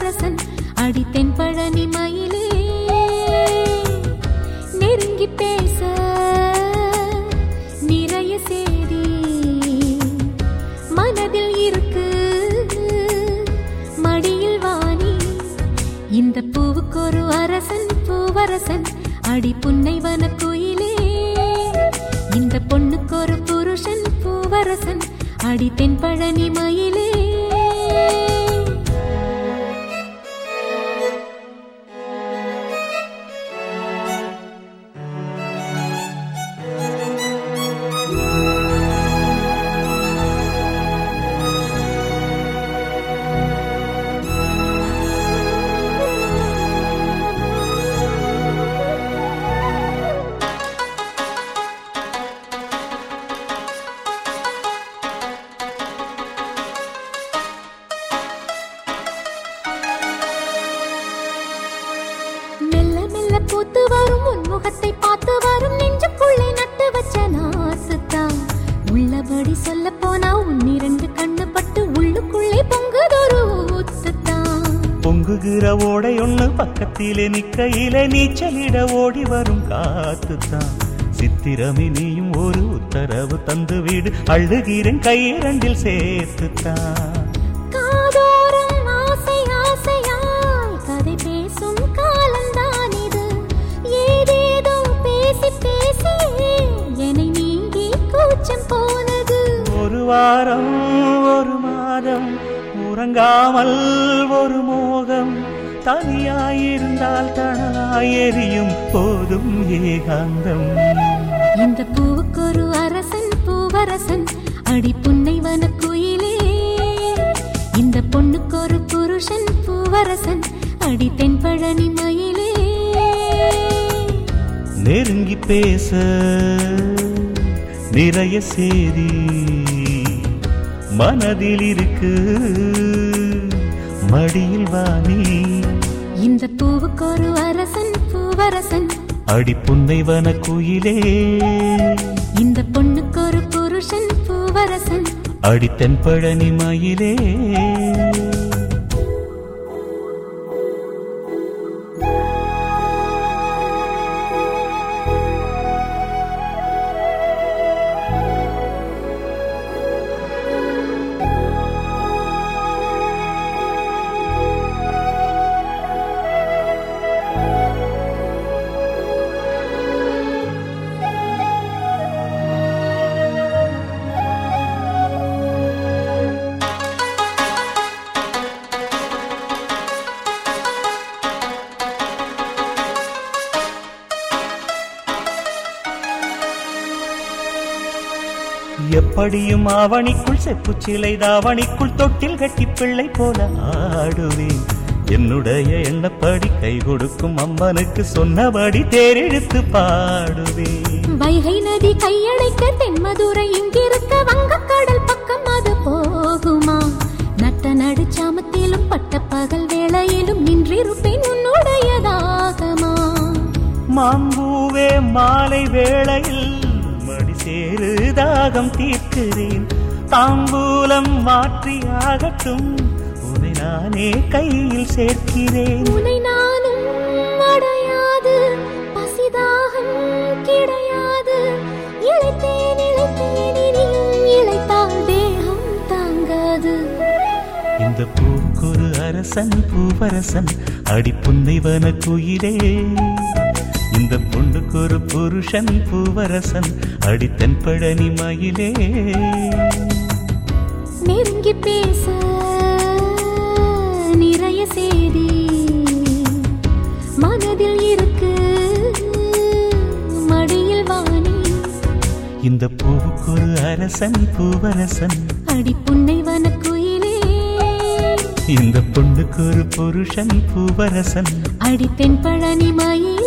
பூவரசன் அடித்தென் பழனி மயிலே நெருங்கி பேச நிறைய சேதி மனதில் இருக்கு மடியில் வாணி இந்த பூவுக்கு ஒரு அரசன் பூவரசன் அடி புன்னைவன குயிலே இந்த பொண்ணுக்கு ஒரு புருஷன் பூவரசன் அடி தென் பழனி மயிலே மெல்ல மெல்ல பூத்து வரும் உன்முகத்தை பார்த்து வரும் நெஞ்சுக்குள்ளே நட்டு வச்ச நாசுத்தான் உள்ளபடி சொல்ல போனா உன்னிரண்டு கண்ணு பட்டு உள்ளுக்குள்ளே பொங்குதொரு ஊத்துத்தான் பொங்குகிற ஓடை ஒண்ணு பக்கத்திலே நிக்கையிலே நீச்சலிட ஓடி வரும் காத்துத்தான் சித்திரமே நீயும் ஒரு உத்தரவு தந்து வீடு அழுகிறேன் கையிரண்டில் சேர்த்துத்தான் காதோரம் ஆசை ஆசையாய் கதை பேசும் காலம்தான் இது ஏதேதோ பேசி பேசி என்னை நீங்கி கூச்சம் போனது ஒரு வாரம் ஒரு மாதம் உறங்காமல் ஒரு மோகம் தனியாயிருந்தால் தனலாய் எரியும் போதும் ஏகாந்தம் இந்த பூவுக்கு ஒரு அரசன் பூவரசன் அடி புன்னைவன குயிலே இந்த பொண்ணுக்கு ஒரு புருஷன் பூவரசன் அடி தென்பழனி மயிலே நெருங்கி பேச நிறைய சேதி மனதில் இருக்கு மடியில் வாணி இந்த பூவுக்கு ஒரு அரசன் பூவரசன் அடி புன்னைவன குயிலே இந்த பொண்ணுக்கு ஒரு புருஷன் பூவரசன் அடி தென்பழனி மயிலே எப்படியும் ஆவணிக்குள் செப்பு சிலை தாவணிக்குள் தொட்டில் கட்டி பிள்ளை போல ஆடுவேன் என்னுடைய எண்ணப்படி கை கொடுக்கும் அம்மனுக்கு சொன்னபடி தேரெடுத்து பாடுவேன் வைகை நதி கையடைக்க தென்மதுரை இங்கிருக்க வங்கக்கடல் பக்கம் அது போகுமா நட்ட நடுச்சாமத்திலும் பட்ட பகல் வேளையிலும் நின்றிருப்பேன் உன்னுடையதாகமா மாம்பூவே மாலை வேளையில் மடி சேரு தாகம் தீர்க்கிறேன் தாம்பூலம் மாற்றியாகட்டும் உன்னை நானே கையில் சேர்க்கிறேன் உனை நானும் அடையாது பசிதாகம் கிடையாது இழைத்தேன் இழைத்தேன் இனியும் இழைத்தால் தேகம் தாங்காது இந்த பூக்குரு அரசன் பூவரசன் அடி புன்னைவன குயிலே இந்த பொண்ணுக்கு ஒரு புருஷன் பூவரசன் அடி தென்பழனி மயிலே நெருங்கி பேச நிறைய செய்தி மனதில் இருக்கு மடியில் வாணி இந்த பூவுக்கு ஒரு அரசன் பூவரசன் அடி புன்னைவன குயிலே இந்த பொண்ணுக்கு ஒரு புருஷன் பூவரசன் அடி தென்பழனி மயிலே